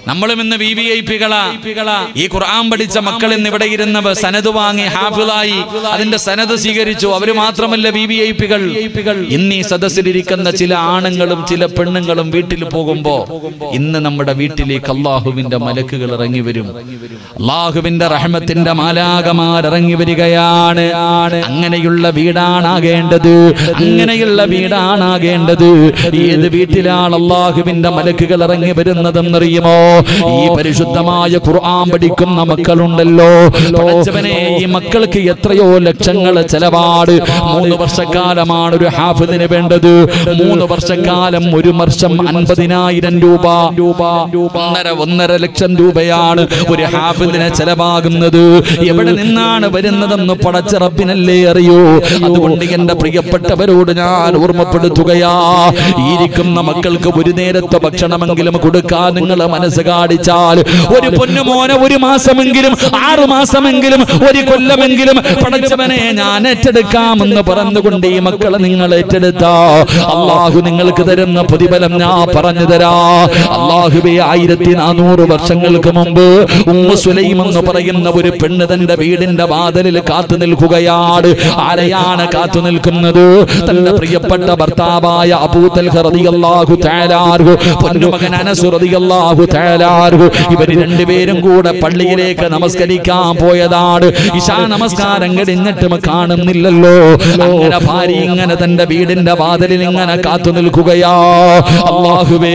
നമ്മളും ഇന്ന് V V I പികളാ ഈ ഖുർആൻ പഠിച്ച മക്കൾ ഇന്ന് ഇവിടെ ഇരുന്നവർ സനത് വാങ്ങി ഹാഫിളായി അതിന്റെ സനത് സ്വീകരിച്ചു അവര് മാത്രമല്ല വി വി ഐ പികൾ ഇന്ന് ഈ സദസ്സിലിരിക്കുന്ന ചില ആണുങ്ങളും ചില പെണ്ണുങ്ങളും വീട്ടിൽ പോകുമ്പോ ഇന്ന് നമ്മുടെ വീട്ടിലേക്ക് അള്ളാഹുവിന്റെ മലക്കുകൾ ഇറങ്ങി വരും അള്ളാഹുവിന്റെ റഹ്മത്തിന്റെ മാലാകമാർ ഇറങ്ങി വരികയാണ് അങ്ങനെയുള്ള വീടാണാകേണ്ടത് അങ്ങനെയുള്ള വീടാണാകേണ്ടത് ഏത് വീട്ടിലാണ് അള്ളാഹുവിന്റെ മലക്കുകൾ ഇറങ്ങി വരുന്നതെന്നറിയുമോ ഈ പരിശുദ്ധമായ ഖുർആൻ പഠിക്കുന്ന മക്കളുണ്ടല്ലോ പഠിച്ചവനെ ഈ മക്കൾക്ക് എത്രയോ ലക്ഷങ്ങൾ ചെലവാട് മൂന്ന് വർഷക്കാലമാണ് ഒരു ഹാഫിദിന് വേണ്ടത് മൂന്ന് വർഷക്കാലം ഒരു വർഷം അൻപതിനായിരം രൂപ രൂപ ഒന്നര ഒന്നര ലക്ഷം രൂപയാണ് ഒരു ഹാഫിദിന് ചെലവാകുന്നത് എവിടെ നിന്നാണ് വരുന്നതെന്ന് പടച്ചിറപ്പിനല്ലേ അറിയൂ അതുകൊണ്ട് എന്റെ പ്രിയപ്പെട്ടവരോട് ഞാൻ ഓർമ്മപ്പെടുത്തുകയാ ഇരിക്കുന്ന മക്കൾക്ക് ഒരു നേരത്തെ ഭക്ഷണമെങ്കിലും കൊടുക്കാൻ നിങ്ങൾ മനസ്സ് കാണിച്ചാൽ ഒരു പൊന്നുമോനെ ഒരു മാസമെങ്കിലും ആറു മാസമെങ്കിലും ഒരു കൊല്ലമെങ്കിലും പടച്ചവനെ ഞാൻ ഏറ്റെടുക്കാമെന്ന് പറഞ്ഞുകൊണ്ട് ഈ മക്കളെ നിങ്ങൾ ഏറ്റെടുത്താ അള്ളാഹു നിങ്ങൾക്ക് തരുന്ന പ്രതിഫലം ഞാൻ പറഞ്ഞു തരാ അള്ളാഹുബെ ആയിരത്തി നാനൂറ് വർഷങ്ങൾക്ക് മുമ്പ് ഉമ്മ സുലൈം എന്ന് പറയുന്ന ഒരു പെണ്ണ് തന്റെ വീടിന്റെ വാതിലിൽ കാത്തു നിൽക്കുകയാണ് ആരെയാണ് കാത്തു നിൽക്കുന്നത് തന്റെ പ്രിയപ്പെട്ട ഭർത്താവായ അബൂതൽ റളിയല്ലാഹു തആലാഹു പൊന്നുമകൻ അനസ് റളിയല്ലാഹു തആലാഹു ഇവർ രണ്ടുപേരും കൂടെ പള്ളിയിലേക്ക് നമസ്കരിക്കാൻ പോയതാണ് ഇശാ നമസ്കാരം കഴിഞ്ഞിട്ടും കാണുന്നില്ലല്ലോ അങ്ങനെ ഭാര്യ ഇങ്ങനെ തന്റെ വീടിന്റെ വാതിലിൽ ഇങ്ങനെ കാത്തു നിൽക്കുകയാ അള്ളാഹുവേ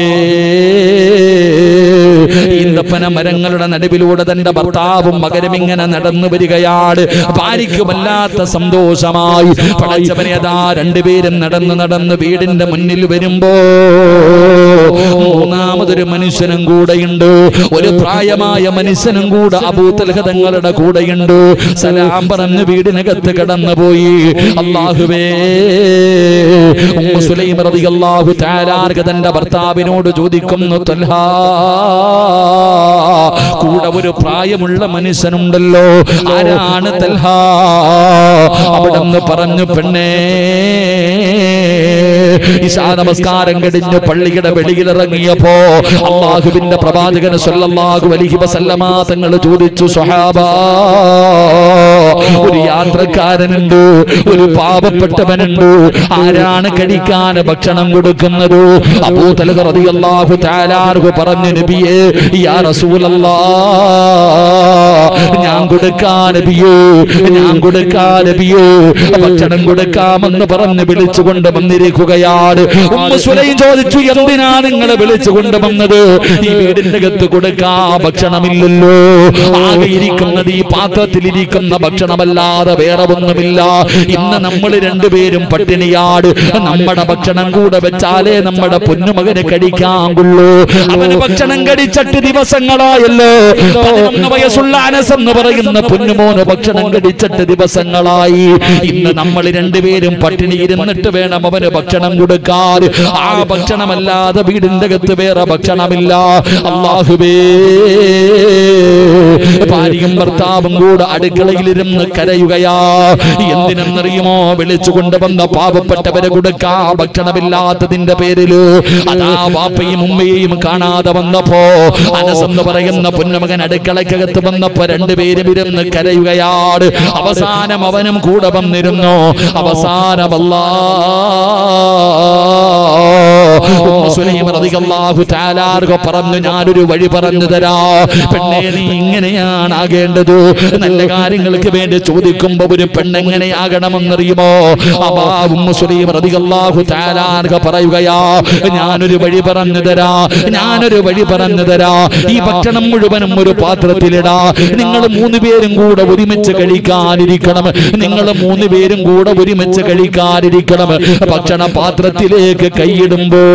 ഈന്തപ്പന മരങ്ങളുടെ നടുവിലൂടെ തന്റെ ഭർത്താവും മകനും ഇങ്ങനെ നടന്നു വരികയാണ് ഭാര്യയ്ക്ക് വല്ലാത്ത സന്തോഷമായി പടച്ചവനെ അതാ രണ്ടുപേരും നടന്ന് നടന്ന് വീടിന്റെ മുന്നിൽ വരുമ്പോ മൂന്നാമതൊരു മനുഷ്യനും കൂടെയുണ്ട് ഒരു പ്രായമായ മനുഷ്യനും കൂടെ അബൂത്തൽഹതങ്ങളുടെ കൂടെയുണ്ട് സലാം പറഞ്ഞ് വീടിനകത്ത് കടന്നുപോയി അള്ളാഹുവേ ഉമ്മു സുലൈം റളിയല്ലാഹു തആലാർക തന്റെ ഭർത്താവിനോട് ചോദിക്കുന്നു തൽഹാ കൂടെ ഒരു പ്രായമുള്ള മനുഷ്യനുണ്ടല്ലോ ആരാണ് തൽഹാ അവിടെ നിന്ന് പറഞ്ഞു പെണ്ണേ ഇശാ നമസ്കാരം കഴിഞ്ഞ് പള്ളിയുടെ വെളിയിലിറങ്ങിയപ്പോ അള്ളാഹുവിന്റെ പ്രവാചകൻ സല്ലല്ലാഹു അലൈഹി വസല്ലമ തങ്ങൾ ചോദിച്ചു സ്വഹാബാ ഒരു യാത്രക്കാരനുണ്ട് ഒരു പാവപ്പെട്ടവനുണ്ട് ആരാണ് കഴിക്കാൻ ഭക്ഷണം കൊടുക്കുന്നത് അബൂതലഹ റളിയല്ലാഹു തആലാഹു പറഞ്ഞു നബിയേ യാ റസൂലല്ലാ ഞാൻ കൊടുക്കാൻ നബിയേ ഞാൻ കൊടുക്കാൻ നബിയേ ഭക്ഷണം കൊടുക്കാമെന്ന് പറഞ്ഞ് വിളിച്ചുകൊണ്ട് വന്നിരിക്കുകയാണ് ഉമ്മ സുലൈം ചോദിച്ചു എന്തിനാ നിങ്ങൾ വിളിച്ചുകൊണ്ട് വന്നത് ഈ വീടിന്റെ അകത്ത് കൊടുക്കാ ഭക്ഷണമില്ലല്ലോ ആകെ ഇരിക്കുന്നത് ഈ പാത്രത്തിലിരിക്കുന്ന ഭക്ഷണമല്ലാതെ വേറെ ഒന്നുമില്ല ഇന്ന് നമ്മൾ രണ്ടുപേരും പട്ടിണിയാട് നമ്മുടെ ഭക്ഷണം കൂടെ വെച്ചാലേ നമ്മുടെ പൊന്നുമകന് കഴിക്കാൻ കൊള്ളൂ അവന് ഭക്ഷണം കഴിച്ചിട്ട് ദിവസങ്ങളായല്ലോ പതിനൊന്ന് വയസ്സുള്ള അനസ് എന്ന് പറയുന്ന പൊന്നുമോന് ഭക്ഷണം കഴിച്ചിട്ട് ദിവസങ്ങളായി ഇന്ന് നമ്മൾ രണ്ടുപേരും പട്ടിണി ഇരുന്നിട്ട് വേണം അവന് ഭക്ഷണം കൊടുക്കാൻ ആ ഭക്ഷണമല്ലാതെ വീടിന്റെ അകത്ത് വേറെ ഭക്ഷണമില്ല അള്ളാഹുബേ ഭാര്യയും ഭർത്താവും കൂടെ അടുക്കളയിലിരുന്ന് കരയുകയാ എന്തിനെന്നറിയുമോ വിളിച്ചു കൊണ്ടുവന്ന പാവപ്പെട്ടവരെ കൊടുക്കാ ഭക്ഷണമില്ലാത്തതിന്റെ പേരില് അതാ വാപ്പയും ഉമ്മയെയും കാണാതെ വന്നപ്പോ അനസെന്ന് പറയുന്ന പൊന്നുമകൻ അടുക്കളക്കകത്ത് വന്നപ്പോ രണ്ടുപേരും ഇരുന്ന് കരയുകയാണ് അവസാനം അവനും കൂടെ വന്നിരുന്നു അവസാനമല്ലാ ഉമ്മ സുലൈം റളിയല്ലാഹു തആലാർക പറഞ്ഞു ഞാനൊരു വഴി പറഞ്ഞു തരാ പെണ്ണെ നീ ഇങ്ങനെയാണ് ആകേണ്ടത് നല്ല കാര്യങ്ങൾക്ക് വേണ്ടി ചോദിക്കുമ്പോ ഒരു പെണ്ണെങ്ങനെയാകണമെന്നറിയുമോ അബാ ഉമ്മ സുലൈം റളിയല്ലാഹു തആലാർക പറയുകയാ ഞാനൊരു വഴി പറഞ്ഞു തരാ ഞാനൊരു വഴി പറഞ്ഞു തരാ ഈ ഭക്ഷണം മുഴുവനും ഒരു പാത്രത്തിലിടാ നിങ്ങൾ മൂന്ന് പേരും കൂടെ ഒരുമിച്ച് കഴിക്കാനിരിക്കണം നിങ്ങൾ മൂന്ന് പേരും കൂടെ ഒരുമിച്ച് കഴിക്കാനിരിക്കണം ഭക്ഷണ പാത്രത്തിലേക്ക് കൈയിടുമ്പോ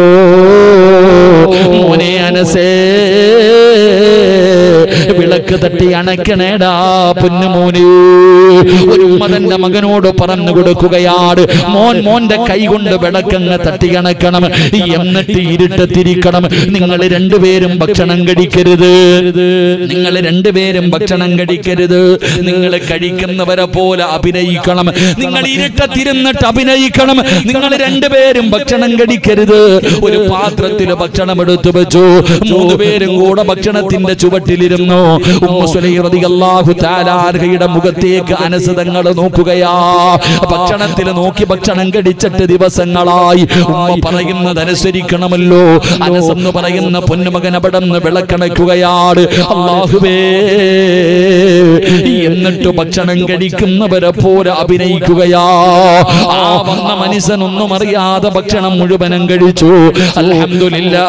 മോനെ അനസേ വിളക്ക് തട്ടി അണയ്ക്കണേടാ പൊന്നുമോനെ ഒരു ഉമ്മ തന്റെ മകനോട് പറഞ്ഞു കൊടുക്കുകയാണ് മോൻ മോന്റെ കൈ കൊണ്ട് വിളക്കങ്ങ് തട്ടിയണക്കണം എന്നിട്ട് ഇരുട്ടത്തിരിക്കണം നിങ്ങൾ രണ്ടുപേരും ഭക്ഷണം കഴിക്കരുത് നിങ്ങൾ രണ്ടുപേരും ഭക്ഷണം കഴിക്കരുത് നിങ്ങൾ കഴിക്കുന്നവരെ പോലെ അഭിനയിക്കണം നിങ്ങൾ ഇരുട്ടത്തിരുന്നിട്ട് അഭിനയിക്കണം നിങ്ങൾ രണ്ടുപേരും ഭക്ഷണം കഴിക്കരുത് ഒരു പാത്രത്തിൽ ഭക്ഷണം എടുത്തു വെച്ചു മൂന്ന് പേരും കൂടെ ഭക്ഷണത്തിന്റെ ചുവട്ടിലിരുന്നു ഉമ്മ സുലൈം റളിയല്ലാഹു തആല അൻഹയുടെ മുഖത്തേക്ക് അനസതങ്ങൾ നോക്കുകയാ ഭക്ഷണത്തിൽ നോക്കി ഭക്ഷണം കഴിച്ചിട്ട് ദിവസങ്ങളായി ഉമ്മ പറയുന്നത് അനുസരിക്കണമല്ലോ അനസ് എന്ന് പറയുന്ന പൊന്നുമകൻ അവിടെ നിന്ന് വിളക്കണക്കുകയാണ് അള്ളാഹുവേ എന്നിട്ട് ഭക്ഷണം കഴിക്കുന്നവരെ പോലെ അഭിനയിക്കുകയാ ആ വന്ന മനുഷ്യനൊന്നും അറിയാതെ ഭക്ഷണം മുഴുവനും കഴിച്ചു അൽഹംദുലില്ലാ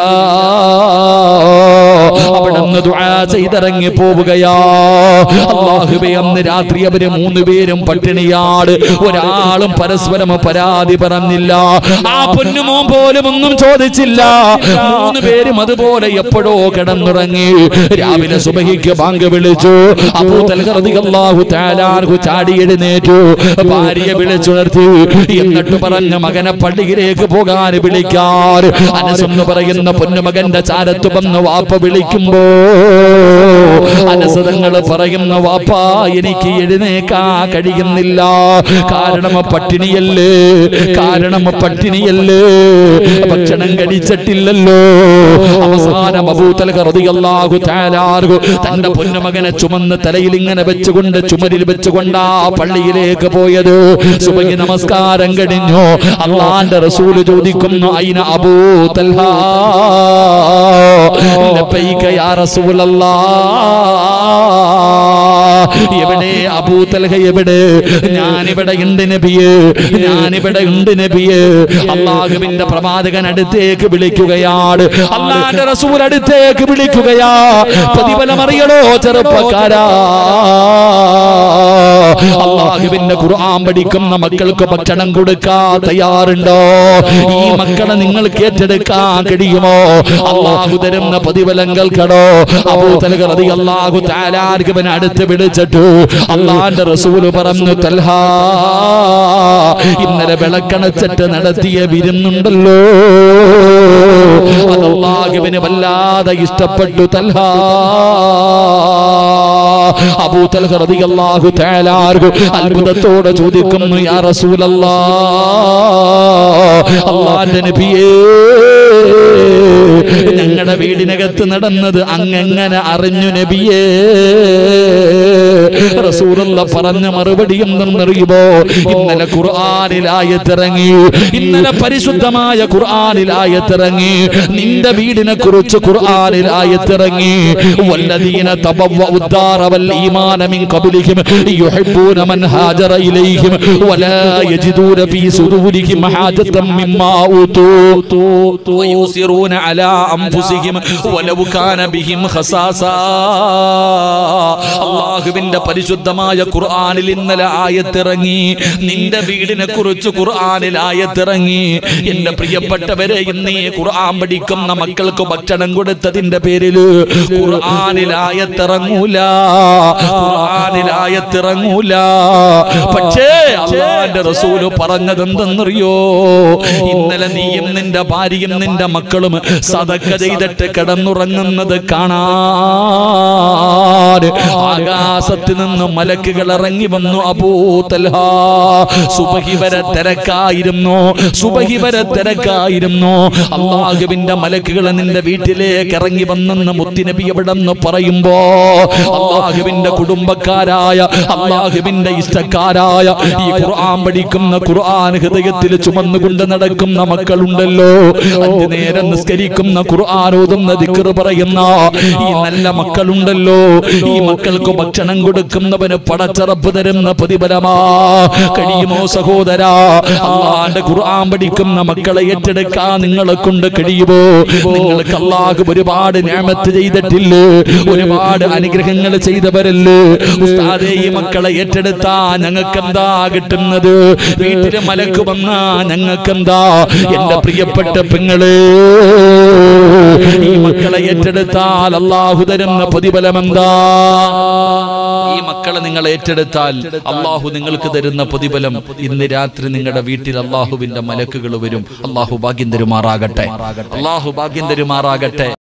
അവിടെ നിന്ന് ദുആ ചെയ്തിറങ്ങി പോവുകയാ അള്ളാഹുബേ അന്ന് രാത്രി അവര് മൂന്ന് പേരും പട്ടിണിയാണ് ഒരാളും പരസ്പരം പരാതി പറഞ്ഞില്ല ആ പൊന്നുമോൻ പോലും ഒന്നും ചോദിച്ചില്ല മൂന്ന് പേരും അതുപോലെ എപ്പോഴോ കിടന്നുറങ്ങി രാവിലെ സുബഹിക്ക് ബാങ്ക് വിളിച്ചു അബൂ തൽഹ അള്ളാഹു താലാർഹു ചാടി എഴുന്നേറ്റു ഭാര്യയെ വിളിച്ചുണർത്തി എന്നിട്ട് പറഞ്ഞ മകനെ പള്ളിയിലേക്ക് പോകാൻ വിളിക്കാർ അനസെന്ന് പറയുന്ന പൊന്നുമകന്റെ ചാരത്ത് വന്ന് വാപ്പ വിളിക്കുമ്പോ അനസതങ്ങൾ പറയുന്ന വാപ്പ എനിക്ക് എഴുന്നേക്കാ കഴിയുന്നില്ല കാരണം പട്ടിണിയല്ലേ കാരണം പട്ടിണിയല്ലേ ഭക്ഷണം കഴിച്ചിട്ടില്ലല്ലോ അവസാനം അബൂതൽ റളിയല്ലാഹു തആലാഹു തന്റെ പൊന്നുമകനെ ചുമന്ന് തലയിൽ ഇങ്ങനെ വെച്ചുകൊണ്ട് ചുമരിൽ വെച്ചുകൊണ്ടാ പള്ളിയിലേക്ക് പോയത് സുബഹി നമസ്കാരം കഴിഞ്ഞു അള്ളാന്റെ റസൂല് ചോദിക്കുന്നു അയിന അബൂ തൽഹ ലബൈക യാ റസൂലല്ലാഹ് എവിടെ അബൂ തൽഹ എവിടെ ഞാനിവിടെ ഉണ്ട് നബിയേ ഞാനിവിടെ ഉണ്ട് നബിയേ അള്ളാഹുവിന്റെ പ്രവാചകൻ അടുത്തേക്ക് വിളിക്കുകയാണ് അള്ളാന്റെ റസൂൽ അടുത്തേക്ക് വിളിക്കുകയാ പ്രതിഫലം അറിയണോ ചെറുപ്പക്കാരാ അള്ളാഹുവിന്റെ ഖുർആൻ പഠിക്കുന്ന മക്കൾക്ക് ഭക്ഷണം കൊടുക്കാൻ തയ്യാറുണ്ടോ ഈ മക്കളെ നിങ്ങൾക്ക് ഏറ്റെടുക്കാൻ കഴിയുമോ അള്ളാഹു തരുന്ന പ്രതിഫലം കേൾക്കണോ അബൂതലക അള്ളാഹു താലാർഗവൻ അടുത്ത് വിളിച്ചിട്ടു അള്ളാന്റെ റസൂല് പറഞ്ഞു തൽഹാ ഇന്നലെ വിളക്കണച്ചിട്ട് നടത്തിയ വിരുന്നുണ്ടല്ലോ അത് അള്ളാഹുവിന് വല്ലാതെ ഇഷ്ടപ്പെട്ടു തൽഹാ അബൂ തൽഹ റളിയല്ലാഹു തആല അൻഹു അത്ഭുതത്തോടെ ചോദിക്കുന്നു യാ റസൂലല്ലാ അല്ലാഹുവിന്റെ നബിയേ ഞങ്ങളുടെ വീടിനകത്ത് നടന്നത് അങ്ങെങ്ങനെ അറിഞ്ഞു നബിയേ റസൂലുള്ള പറഞ്ഞ മറുപടി എന്തെന്നറിയുമോ ഇന്നലെ ഖുർആനിലായത്തിറങ്ങി ഇന്നലെ പരിശുദ്ധമായ ഖുർആനിലായത്തിറങ്ങി നിന്റെ വീടിനെ കുറിച്ച് ഖുർആനിലായത്തിറങ്ങി വല്ലദീന തബവ്വ ഉദ്ദാറ വൽ ഈമാന മിൻ ഖബ്ലിഹിം യുഹിബ്ബൂന മൻ ഹാജറ ഇലൈഹിം വലാ യജിദൂന ഫീ സുദൂരിഹിം ഹാജത്തൻ മിമ്മാ ഊതൂ വയുസിറൂന അലാ അൻഫുസിഹിം വലൗ കാന ബിഹിം ഖസാസാ അള്ളാഹുവിന്റെ പരിശുദ്ധമായ ഖുർആനിൽ ഇന്നലെ ആയത്തിറങ്ങി നിന്റെ വീടിനെ കുറിച്ച് ഖുർആനിൽ ആയത്തിറങ്ങി എന്റെ പ്രിയപ്പെട്ടവരെ ഇന്ന് ഈ ഖുർആൻ പഠിക്കുന്ന മക്കൾക്ക് ഭക്ഷണം കൊടുത്തതിന്റെ പേരില് ഖുർആനിൽ ആയത്തിറങ്ങൂല ഖുർആനിൽ ആയത്തിറങ്ങൂല പക്ഷേ അള്ളാന്റെ റസൂല് പറഞ്ഞത് എന്തെന്നറിയോ ഇന്നലെ നീയും നിന്റെ ഭാര്യയും നിന്റെ മക്കളും സതക്ക ചെയ്തിട്ട് കിടന്നുറങ്ങുന്നത് കാണാൻ ആകാശത്ത് നിന്ന് മലക്കുകൾ ഇറങ്ങി വന്നു അബൂതൽഹ സുബഹി വരെ തിരക്കായിരുന്നു സുബഹി വരെ തിരക്കായിരുന്നു അള്ളാഹുവിന്റെ മലക്കുകൾ നിന്റെ വീട്ടിലേക്ക് ഇറങ്ങി വന്നെന്ന് മുത്തിനബി എവിടെ നിന്ന് പറയുമ്പോ അള്ളാഹുവിന്റെ കുടുംബക്കാരായ അള്ളാഹുവിന്റെ ഇഷ്ടക്കാരായ ഈ ഖുർആൻ പഠിക്കുന്ന ഖുർആൻ ഹൃദയത്തിൽ ചുമന്നുകൊണ്ട് നടക്കുന്ന മക്കളുണ്ടല്ലോ അഞ്ചു നേരം നിസ്കരിക്കുന്ന ഖുർആൻ ഓതുന്ന ദിക്ർ പറയുന്ന ഈ നല്ല മക്കളുണ്ടല്ലോ ഈ മക്കൾക്ക് ഭക്ഷണം കൊടുക്കുന്നവന് പടച്ചറപ്പ് തരുന്ന പ്രതിഫലമാ കഴിയുമോ സഹോദരാ അള്ളാന്റെ ഖുർആൻ പഠിക്കുന്ന മക്കളെ ഏറ്റെടുക്കാൻ നിങ്ങളെ കൊണ്ട് കഴിയുമോ നിങ്ങൾക്ക് അള്ളാഹു ഒരുപാട് ഞാമത്ത് ചെയ്തിട്ടില്ലേ ഒരുപാട് അനുഗ്രഹങ്ങൾ ചെയ്തവരല്ലേ ഉസ്താദേ ഈ മക്കളെ ഏറ്റെടുത്താ ഞങ്ങൾക്ക് എന്താ കിട്ടുന്നത് വീട്ടില് മലക്ക് വന്നാ ഞങ്ങൾക്ക് എന്താ എന്റെ പ്രിയപ്പെട്ട പെങ്ങളെ ഈ മക്കളെ ഏറ്റെടുത്താൽ അള്ളാഹു തരുന്ന പ്രതിഫലം എന്താ ഈ മക്കളെ മക്കളെ നിങ്ങൾ ഏറ്റെടുത്താൽ അള്ളാഹു നിങ്ങൾക്ക് തരുന്ന പ്രതിഫലം ഇന്ന് രാത്രി നിങ്ങളുടെ വീട്ടിൽ അള്ളാഹുവിന്റെ മലക്കുകൾ വരും അള്ളാഹു ഭാഗ്യം തരുമാറാകട്ടെ അള്ളാഹു ഭാഗ്യം തരുമാറാകട്ടെ